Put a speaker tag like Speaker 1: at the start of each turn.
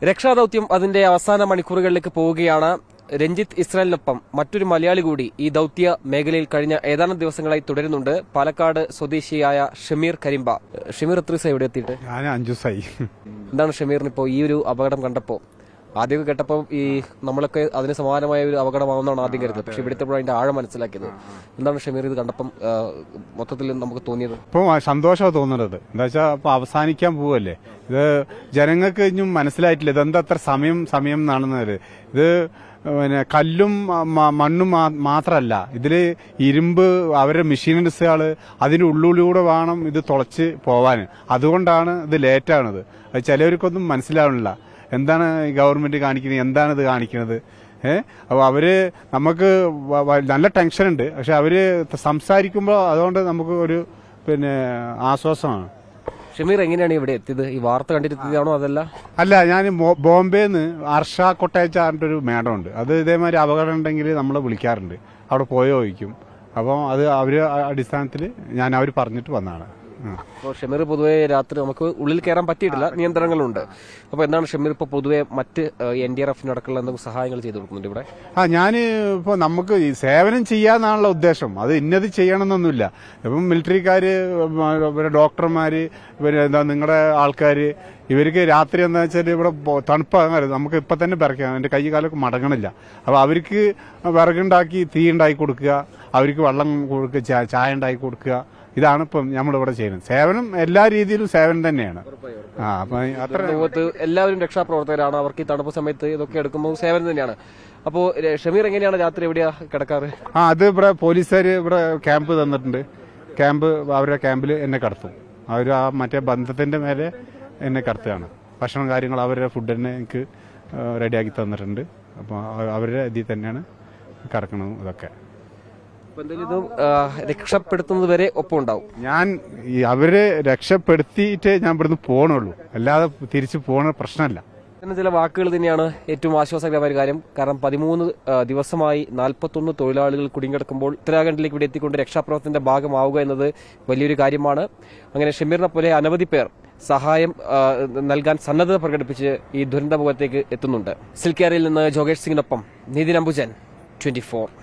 Speaker 1: രക്ഷാദൌത്യം അതിന്റെ അവസാന മണിക്കൂറുകളിലേക്ക് പോവുകയാണ് രഞ്ജിത്ത് ഇസ്രായേലിനൊപ്പം മറ്റൊരു മലയാളി കൂടി ഈ ദൌത്യ മേഖലയിൽ കഴിഞ്ഞ ഏതാനും ദിവസങ്ങളായി തുടരുന്നുണ്ട് പാലക്കാട് സ്വദേശിയായ ഷമീർ കരിമ്പ ഷമീർ എത്ര ദിവസം എവിടെ എത്തിയിട്ട്
Speaker 2: ഞാൻ അഞ്ചു ദിവസമായി
Speaker 1: എന്താണ് ഷമീറിന് ഇപ്പോൾ ഈ ഒരു അപകടം കണ്ടപ്പോൾ ആദ്യമൊക്കെ കേട്ടപ്പോൾ ഈ നമ്മളൊക്കെ അതിന് സമാനമായ ഒരു അപകടമാണെന്നാണ് ആദ്യം കരുതുന്നത് പക്ഷെ ഇവിടുത്തെ അതിന്റെ ആഴം മനസ്സിലാക്കിയത് എന്താണ് ഷമീർ ഇത് കണ്ടപ്പം ആ, മൊത്തത്തിൽ നമുക്ക് തോന്നിയത്
Speaker 2: ഇപ്പോൾ സന്തോഷമാണ് തോന്നുന്നത് എന്താ വെച്ചാൽ ഇപ്പോൾ അവസാനിക്കാൻ പോവല്ലേ ഇത് ജനങ്ങൾക്ക് ഇനിയും മനസ്സിലായിട്ടില്ല ഇതെന്താ അത്ര സമയം സമയം എന്നാണെന്നത് ഇത് പിന്നെ കല്ലും മ- മണ്ണും മാ- മാത്രമല്ല ഇതിൽ ഇരുമ്പ് അവരുടെ മെഷീനറിസുകൾ അതിൻ്റെ ഉള്ളിലൂടെ വേണം ഇത് തുളച്ച് പോവാൻ അതുകൊണ്ടാണ് ഇത് ലേറ്റാണത് അത് ചിലവർക്കൊന്നും മനസ്സിലാവണില്ല എന്താണ് ഈ ഗവൺമെന്റ് കാണിക്കുന്നത് എന്താണ് ഇത് കാണിക്കുന്നത് ഏഹ് അപ്പോൾ അവര് നമുക്ക് വ- വ- നല്ല ടെൻഷൻ ഉണ്ട് പക്ഷെ അവര് സംസാരിക്കുമ്പോൾ അതുകൊണ്ട് നമുക്ക് ഒരു പിന്നെ ആശ്വാസമാണ്
Speaker 1: ഷമീർ എങ്ങനെയാണ് ഇവിടെ എത്തിയത് ഈ വാർത്ത കണ്ടിരുത്തിയതാണോ അതല്ല
Speaker 2: അല്ല ഞാൻ ബോംബെന്ന് ഹർഷ കൊട്ടേച്ച പറഞ്ഞിട്ടൊരു മേഡം ഉണ്ട് അത് ഇതേമാതിരി അപകടം ഉണ്ടെങ്കിൽ നമ്മളെ വിളിക്കാറുണ്ട് അവിടെ പോയോ ചോദിക്കും അപ്പോൾ അത് അവർ അടിസ്ഥാനത്തിൽ ഞാൻ അവർ പറഞ്ഞിട്ട് വന്നതാണ് ആ.
Speaker 1: അപ്പോൾ ഷമീർ പൊതുവെ രാത്രി നമുക്ക് ഉള്ളിൽ കയറാൻ പറ്റിയിട്ടില്ല നിയന്ത്രണങ്ങളുണ്ട് അപ്പോൾ എന്താണ് ഷമീർ ഇപ്പോൾ പൊതുവെ മറ്റ് എൻ ഡി ആർ എഫിനടക്കമുള്ള എന്തെങ്കിലും സഹായങ്ങൾ ചെയ്തു കൊടുക്കുന്നുണ്ട് ഇവിടെ
Speaker 2: ആ ഞാൻ ഇപ്പോൾ നമുക്ക് ഈ സേവനം ചെയ്യാന്നാണല്ലോ ഉദ്ദേശം അത് ഇന്നത് ചെയ്യണമെന്നൊന്നുമില്ല ഇപ്പം മിലിറ്ററിക്കാര് പിന്നെ ഡോക്ടർമാര് പിന്നെ എന്താ നിങ്ങളുടെ ആൾക്കാര് ഇവർക്ക് രാത്രി എന്താ വെച്ചാൽ ഇവിടെ ബോ- തണുപ്പാകാറ് നമുക്ക് ഇപ്പം തന്നെ പിറക്കാം എൻ്റെ കൈ കാലൊക്കെ മടങ്ങണില്ല അപ്പോൾ അവർക്ക് വിറകുണ്ടാക്കി തീ ഉണ്ടാക്കി കൊടുക്കുക അവർക്ക് വെള്ളം കൊടുക്കുക ചാ- ചായ ഉണ്ടാക്കി കൊടുക്കുക ഇതാണ് ഇപ്പം നമ്മളിവിടെ ചെയ്യുന്നത് സേവനം എല്ലാ രീതിയിലും സേവനം തന്നെയാണ് ആ അപ്പം അത്ര
Speaker 1: ലോകത്ത് എല്ലാവരും രക്ഷാപ്രവർത്തകരാണ് അവർക്ക് ഈ തണുപ്പ് സമയത്ത് ഇതൊക്കെ എടുക്കുമ്പോൾ സേവനം തന്നെയാണ് അപ്പോൾ ഷമീർ എങ്ങനെയാണ് രാത്രി എവിടെയാ കിടക്കാറ്
Speaker 2: ആ അത് ഇവിടെ പോലീസുകാർ ഇവിടെ ക്യാമ്പ് തന്നിട്ടുണ്ട് ക്യാമ്പ് അവരുടെ ക്യാമ്പിൽ എന്നെ കടത്തും അവർ ആ മറ്റേ ബന്ധത്തിന്റെ മേലെ എന്നെ കടത്തുകയാണ് ഭക്ഷണം കാര്യങ്ങൾ അവരുടെ ഫുഡ് തന്നെ എനിക്ക് റെഡിയാക്കി തന്നിട്ടുണ്ട് അപ്പോൾ അവരുടെ ഇതിൽ തന്നെയാണ് കറക്കണതും ഇതൊക്കെ
Speaker 1: അപ്പോൾ എന്തായാലും ഇത് ആ, രക്ഷപ്പെടുത്തുന്നത് വരെ ഒപ്പം ഉണ്ടാവും
Speaker 2: ഞാൻ ഈ അവരെ രക്ഷപ്പെടുത്തിയിട്ടേ ഞാൻ ഇവിടുന്ന് പോകണുള്ളൂ അല്ലാതെ തിരിച്ചു പോണ പ്രശ്നമല്ല
Speaker 1: പിന്നെ ചില വാക്കുകൾ തന്നെയാണ് ഏറ്റവും ആശ്വാസകരമായ ഒരു കാര്യം കാരണം പതിമൂന്ന് ആ, ദിവസമായി നാൽപ്പത്തൊന്ന് തൊഴിലാളികൾ കുടുങ്ങിക്കിടക്കുമ്പോൾ ഉത്തരാഖണ്ഡിലേക്ക് ഇവിടെ എത്തിക്കൊണ്ട് രക്ഷാപ്രവർത്തനത്തിന്റെ ഭാഗമാവുക എന്നത് വലിയൊരു കാര്യമാണ് അങ്ങനെ ഷമീറിനെ പോലെ അനവധി പേർ സഹായം ആ, നൽകാൻ സന്നദ്ധത പ്രകടിപ്പിച്ച് ഈ ദുരന്ത മുഖത്തേക്ക് എത്തുന്നുണ്ട് സിൽക്കാരിൽ നിന്ന് ജോഗേഷ് സിംഗിനൊപ്പം നിതിൻ അംബുജൻ ട്വന്റി